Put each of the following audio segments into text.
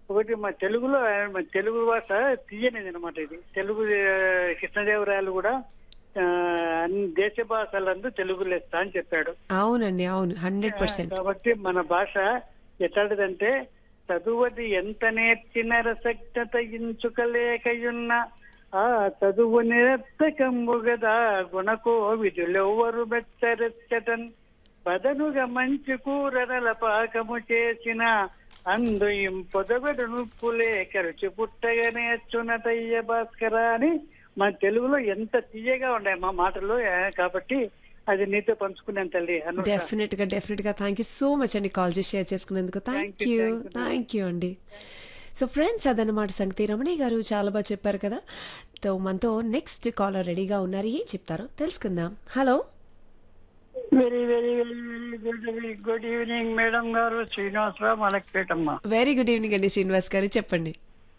ఒకటి మా తెలుగులో మా తెలుగు భాష తీయనిది అనమాట ఇది తెలుగు ఆ, కృష్ణదేవరాయలు కూడా ఆ, అన్ని దేశ భాషలందు తెలుగు లెస్స అని చెప్పాడు అవునండి అవును హండ్రెడ్ పర్సెంట్ కాబట్టి మన భాష ఎట్లాంటిదంటే చదువది ఎంత నేర్చిన రసజ్ఞత ఇంచుకలేకయున్న ఆ చదువు నిరర్థకంబు గదా గుణకో విధులెవ్వరు మెచ్చరెచ్చటన్ పదనుగా మంచి కూరనల పాకము చేసిన అందు ఇంపొదగడు నుప్పులే కరుచి పుట్టగా నేర్చునతయ్య భాస్కర అని మన తెలుగులో ఎంత తీయగా ఉన్నాయి మా మాటలు ఆ, కాబట్టి అది నీతో పంచుకున్నాను తల్లి అనుష డెఫినెట్ గా డెఫినెట్ గా థ్యాంక్ యూ సో మచ్ అండి కాల్ చేసి షేర్ చేసుకున్నందుకు thank you, you thank you. Thank you అండి సో ఫ్రెండ్స్ అదనమాట సంగతి రమణయ్య గారు చాలా బాగా చెప్పారు కదా తో మనతో నెక్స్ట్ కాలర్ రెడీగా ఉన్నారు ఏం చెప్తారో తెలుసుకుందాం hello very very very good good evening madam గారు శ్రీనివాసరావు మలక్పేటమ్మ వెరీ గుడ్ ఈవినింగ్ అండి శ్రీనివాస్ గారు చెప్పండి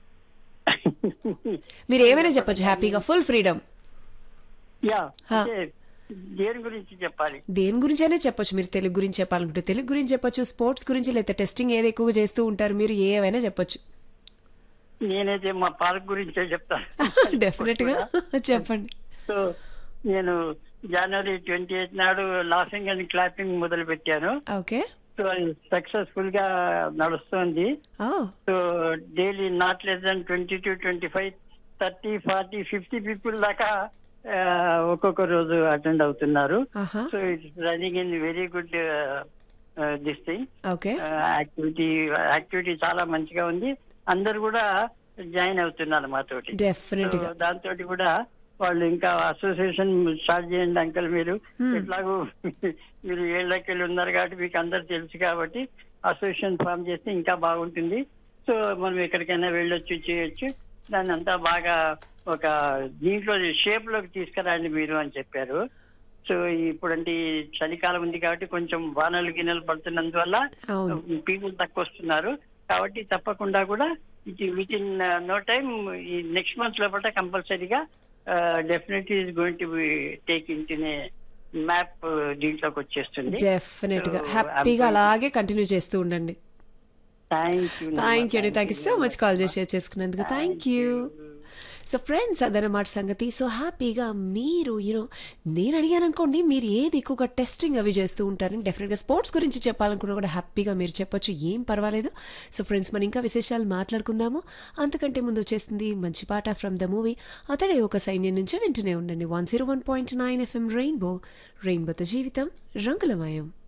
మీరు ఏమైనా చెప్పొచ్చు హ్యాపీగా ఫుల్ ఫ్రీడమ్ యా హా. అంటే దేని గురించి చెప్పాలి దేని గురించి అయినా చెప్పొచ్చు మీరు తెలుగు గురించి చెప్పాలనుకుంటే తెలుగు గురించి చెప్పొచ్చు స్పోర్ట్స్ గురించి లేదా టెస్టింగ్ ఏది ఎక్కువగా చేస్తూ ఉంటారు మీరు ఏవైనా చెప్పొచ్చు నేనైతే మా పార్క్ గురించే చెప్తాను డెఫినెట్ గా చెప్పండి సో నేను జనవరి ట్వంటీ ఎయిత్ నాడు లాసింగ్ అండ్ క్లాపింగ్ మొదలు పెట్టాను ఓకే సో అది సక్సెస్ఫుల్ గా నడుస్తుంది oh so daily not less than twenty to twenty five thirty forty fifty people దాకా ఆ, ఒక్కొక్క రోజు అటెండ్ అవుతున్నారు ఆహా so it's running in very good this thing okay activity activity చాలా మంచిగా ఉంది అందరు కూడా జాయిన్ అవుతున్నారు మాతోటి డెఫినెట్ గా దాంతో కూడా వాళ్ళు ఇంకా అసోసియేషన్ స్టార్ట్ చేయండి అంకల్ మీరు Hmm. ఎట్లాగూ మీరు ఏళ్ళకెళ్ళి ఉన్నారు కాబట్టి మీకు అందరు తెలుసు కాబట్టి అసోసియేషన్ ఫామ్ చేస్తే ఇంకా బాగుంటుంది సో మనం ఎక్కడికైనా వెళ్ళొచ్చు చేయొచ్చు దాన్ని అంతా బాగా ఒక దీంట్లో షేప్ లోకి తీసుకురండి మీరు అని చెప్పారు సో ఇప్పుడంటే ఈ చలికాలం ఉంది కాబట్టి కొంచెం వానలు గిన్నెలు పడుతున్నందువల్ల అవును పీపుల్ తక్కువ వస్తున్నారు కాబట్టి తప్పకుండా కూడా విత్ ఇన్ నో టైమ్ ఈ నెక్స్ట్ మంత్ లోపల కంపల్సరీగా definitely is going to take in map దీంట్లోకి వచ్చేస్తుంది డెఫినెట్ గా So, హ్యాపీగా I'm అలాగే కంటిన్యూ చేస్తూ ఉండండి థ్యాంక్ యూ థ్యాంక్ యూ అండి thank you so much call చేసి షేర్ చేసుకున్నందుకు థ్యాంక్ యూ సో ఫ్రెండ్స్ అదనమాట సంగతి సో హ్యాపీగా మీరు యూనో నేను అడిగాను అనుకోండి మీరు ఏది ఎక్కువగా టెస్టింగ్ అవి చేస్తూ ఉంటారని డెఫినెట్గా స్పోర్ట్స్ గురించి చెప్పాలనుకున్నా కూడా హ్యాపీగా మీరు చెప్పొచ్చు ఏం పర్వాలేదు సో ఫ్రెండ్స్ మనం ఇంకా విశేషాలు మాట్లాడుకుందాము అంతకంటే ముందు వచ్చేసింది మంచి పాట ఫ్రమ్ ద మూవీ అతడే ఒక సైన్యం నుంచి వింటూనే ఉండండి one zero one point nine FM Rainbow రెయిన్బోతో జీవితం రంగులమయం